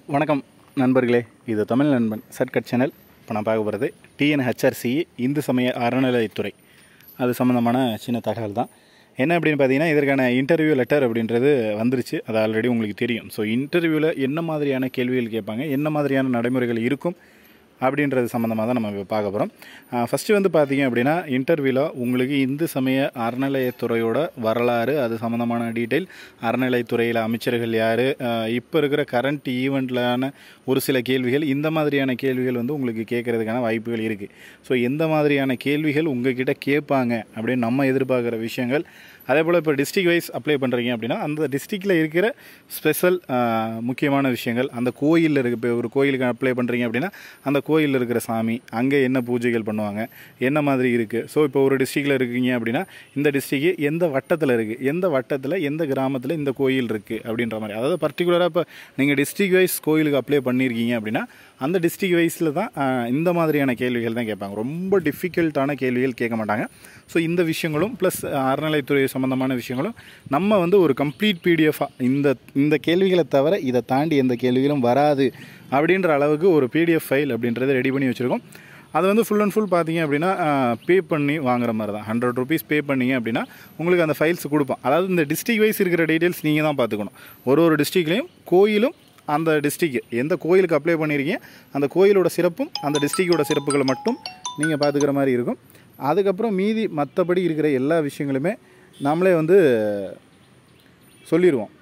வணக்கம் நண்பர்களே இது தமிழ் நண்பன் சட்கட் சேனல் இப்போ நான் பார்க்க போகிறது டிஎன்ஹெச்ஆர்சி இந்து சமய அறநிலையத்துறை அது சம்மந்தமான சின்ன தகவல் தான் என்ன அப்படின்னு பார்த்தீங்கன்னா இதற்கான இன்டர்வியூ லெட்டர் அப்படின்றது வந்துருச்சு அது ஆல்ரெடி உங்களுக்கு தெரியும் ஸோ இன்டர்வியூவில் என்ன மாதிரியான கேள்விகள் கேட்பாங்க என்ன மாதிரியான நடைமுறைகள் இருக்கும் அப்படின்றது சம்மந்தமாக தான் நம்ம இப்போ பார்க்க போகிறோம் ஃபஸ்ட்டு வந்து பார்த்தீங்க அப்படின்னா இன்டர்வியூவில் உங்களுக்கு இந்து சமய அறநிலையத்துறையோட வரலாறு அது சம்மந்தமான டீட்டெயில் அறநிலையத்துறையில் அமைச்சர்கள் யார் இப்போ இருக்கிற கரண்ட் ஈவெண்ட்லான ஒரு சில கேள்விகள் இந்த மாதிரியான கேள்விகள் வந்து உங்களுக்கு கேட்குறதுக்கான வாய்ப்புகள் இருக்குது ஸோ எந்த மாதிரியான கேள்விகள் உங்ககிட்ட கேட்பாங்க அப்படின்னு நம்ம எதிர்பார்க்குற விஷயங்கள் அதே போல் இப்போ டிஸ்ட்ரிக் வைஸ் அப்ளை பண்ணுறீங்க அப்படின்னா அந்த டிஸ்ட்ரிக்டில் இருக்கிற ஸ்பெஷல் முக்கியமான விஷயங்கள் அந்த கோயிலில் இருக்க இப்போ ஒரு கோயிலுக்கு அப்ளை பண்ணுறீங்க அப்படின்னா அந்த கோயிலில் இருக்கிற சாமி அங்கே என்ன பூஜைகள் பண்ணுவாங்க என்ன மாதிரி இருக்குது ஸோ இப்போ ஒரு டிஸ்ட்ரிக்டில் இருக்கீங்க அப்படின்னா இந்த டிஸ்ட்ரிக்கு எந்த வட்டத்தில் இருக்குது எந்த வட்டத்தில் எந்த கிராமத்தில் இந்த கோயில் இருக்குது அப்படின்ற மாதிரி அதாவது பர்டிகுலராக இப்போ நீங்கள் டிஸ்ட்ரிக் வைஸ் கோயிலுக்கு அப்ளை பண்ணியிருக்கீங்க அப்படின்னா அந்த டிஸ்ட்ரிக் வைஸில் தான் ஆஹ், இந்த மாதிரியான கேள்விகள் தான் கேட்பாங்க ரொம்ப டிஃபிகல்ட்டான கேள்விகள் கேட்க மாட்டாங்க ஸோ இந்த விஷயங்களும் ப்ளஸ் அறநிலைத்துறை சம்மந்தமான விஷயங்களும் நம்ம வந்து ஒரு கம்ப்ளீட் பிடிஎஃபாக இந்த இந்த கேள்விகளை தவிர இதை தாண்டி எந்த கேள்விகளும் வராது அப்படின்ற அளவுக்கு ஒரு பிடிஎஃப் ஃபைல் அப்படின்றத ரெடி பண்ணி வச்சுருக்கோம் அது வந்து ஃபுல் அண்ட் ஃபுல் பார்த்தீங்க அப்படின்னா பே பண்ணி வாங்குற மாதிரி தான் ஹண்ட்ரட் ருபீஸ் பே பண்ணீங்க அப்படின்னா உங்களுக்கு அந்த ஃபைல்ஸ் கொடுப்போம் அதாவது இந்த டிஸ்ட்ரிக் வைஸ் இருக்கிற டீட்டெயில்ஸ் நீங்கள் தான் பார்த்துக்கணும் ஒரு ஒரு டிஸ்ட்ரிக்ட்லேயும் கோயிலும் அந்த டிஸ்ட்ரிக் எந்த கோயிலுக்கு அப்ளை பண்ணியிருக்கீங்க அந்த கோயிலோட சிறப்பும் அந்த டிஸ்ட்ரிக்டோட சிறப்புகளை மட்டும் நீங்கள் பார்த்துக்கிற மாதிரி இருக்கும் அதுக்கப்புறம் மீதி மற்றபடி இருக்கிற எல்லா விஷயங்களுமே நம்மளே வந்து சொல்லிடுவோம்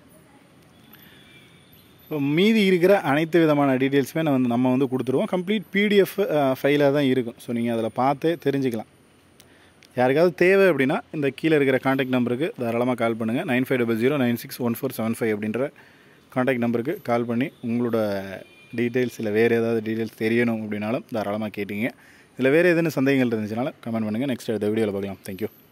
இப்போ மீதி இருக்கிற அனைத்து விதமான டீட்டெயில்ஸுமே நான் வந்து நம்ம வந்து கொடுத்துருவோம் கம்ப்ளீட் பிடிஎஃப் ஃபைலாக தான் இருக்கும் ஸோ நீங்கள் அதில் பார்த்தே தெரிஞ்சுக்கலாம் யாருக்காவது தேவை அப்படின்னா இந்த கீழே இருக்கிற காண்டாக்ட் நம்பருக்கு தாராளமாக கால் பண்ணுங்கள் nine five double zero nine six one four seven five அப்படின்ற காண்டாக்ட் நம்பருக்கு கால் பண்ணி உங்களோட டீட்டெயில்ஸ் இல்லை வேறு ஏதாவது டீட்டெயில்ஸ் தெரியணும் அப்படின்னாலும் தாராளமாக கேட்டீங்க இதில் வேறு எதுன்னு சந்தேகங்கள் இருந்துச்சுனாலும் கமெண்ட் பண்ணுங்கள் நெக்ஸ்ட் அடுத்த வீடியோவில் பார்க்கலாம் தேங்க்யூ